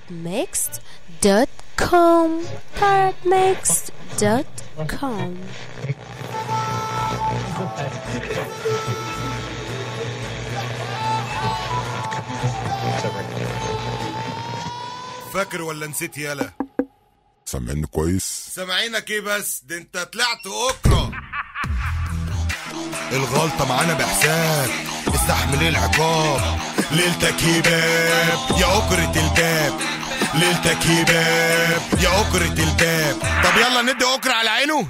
tarotmixed.com tarotmixed.com فاكر ولا نسيت يالا سامعني كويس سامعينك ايه بس ده انت طلعت اوكرا الغلطة معانا بحساب استحمل العقاب ليلتك هباب يا أكرة الباب ليلتك هباب يا أكرة الباب طب يلا ندي أكرة على عينه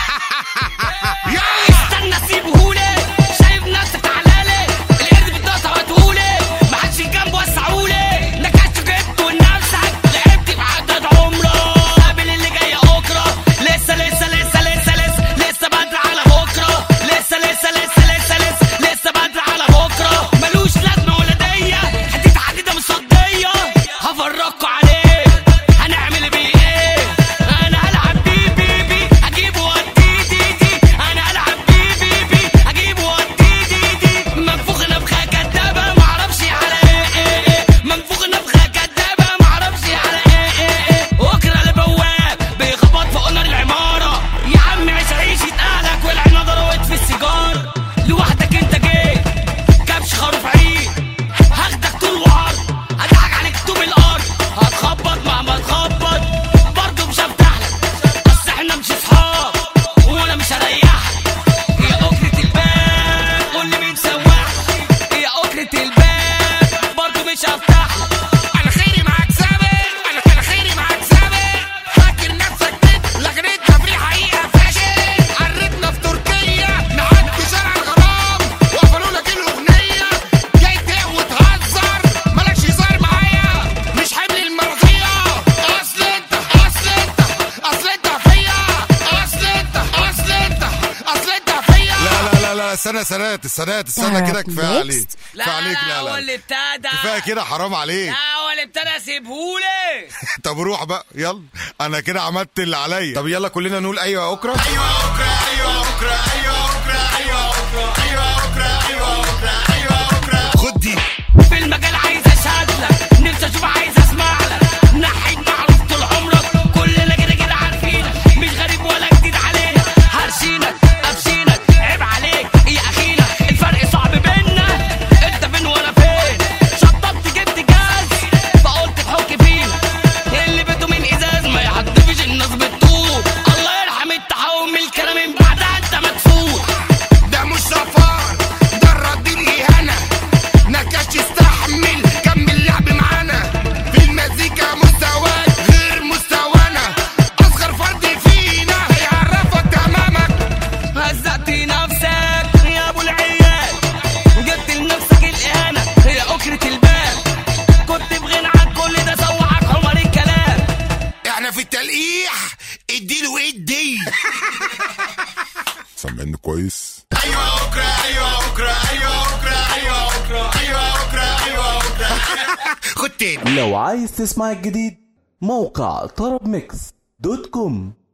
يلا استنى سيبهولي شايف نفسك تعالالي القرد بالدقة هتقولي ما حدش جنبه وسعولي نكشت جبت ونفسك لعبت بعدد عمره قابل اللي جاي اكره لسه لسه لسه لسه لسه لسه بدري على بكره لسه لسه لسه لسه لسه لسه بدري على بكره ملوش لازمه ولا ديه حديد حديده مصديه هفرجكوا عليه هنعمل بيه ايه انا هلعب بيه بيه بيه هجيبه واديه دي دي انا هلعب بيه بيه بيه هجيبه واديه دي دي منفوخ نفخه كدابه معرفش على ايه ايه ايه منفوخ نفخه كدابه معرفش على ايه ايه ايه وكره البواب بيخبط فوق نار العماره يا عم عيش عيشة اهلك والعين ضربت في السيجار لوحدك انت جيت كبش خروف عيد هاخدك طول وعرض هضحك عليك طوب الارض هتخبط مهما تخبط برضه مش هفتحلك بس احنا مش اصحاب وانا مش هريحك يا أكرة الباب قول لي مين سواح يا أكرة الباب برضه مش هفتحلك انا خيري معاك سابق انا كان خيري معاك سابق فاكر نفسك بيت لغريتنا في الحقيقه فاشل عرتنا في تركيا نعدي شارع الغرام وقفلوا لك الاغنيه جاي تقوى وتهزر مالكش هزار معايا مش حمل المرضيه اصل انت اصل انت اصل انت فيا اصل انت اصل انت اصل انت فيا لا لا لا لا استنى سنات السنات استنى كده كفاية عليك لا كفاية عليك لا هو لا اللي لا ابتدى كفاية كده حرام عليك لا هو اللي ابتدى سيبهولي طب روح بقى يلا انا كده عملت اللي عليا طب يلا كلنا نقول ايوه يا اكرة ايوه اوكرا ايوه اوكرا ايوه اوكرا ايوه اوكرا ايوه اوكرا ايوه اوكرا ايوه اوكرا خد دي في المجال عايز اشهد لك نفسي اشوف عايز اسمع لك نحيد معروف طول عمرك كلنا كده كده عارفينك مش غريب ولا جديد علينا هرشينك قفشينك عيب عليك يا اخينا الفرق صعب بينا انت فين وانا فين شطبت جبت جاز فقلت تحك فينا اللي بيته من ازاز ما يعدفش الناس بالطوب الله يرحم التحول من الكلام من بعدها انت مدفون ده مش سفر ده الردين اهانة نكاش يستحمل كمل لعب معانا في المزيكا مستواك غير مستوانا اصغر فرد فينا هيعرفك تمامك هزقت نفسك يا ابو العيال جبت لنفسك الاهانه هي اكرة الباب كنت في غنى عن كل ده سوحك حمر الكلام احنا في التلقيح اديله ادي سامعني كويس ايوه اوكرا ايوه اوكرا ايوه اوكرا ايوه اوكرا ايوه اوكرا ايوه اوكرا خد تاني لو عايز تسمع الجديد موقع طرب ميكس دوت كوم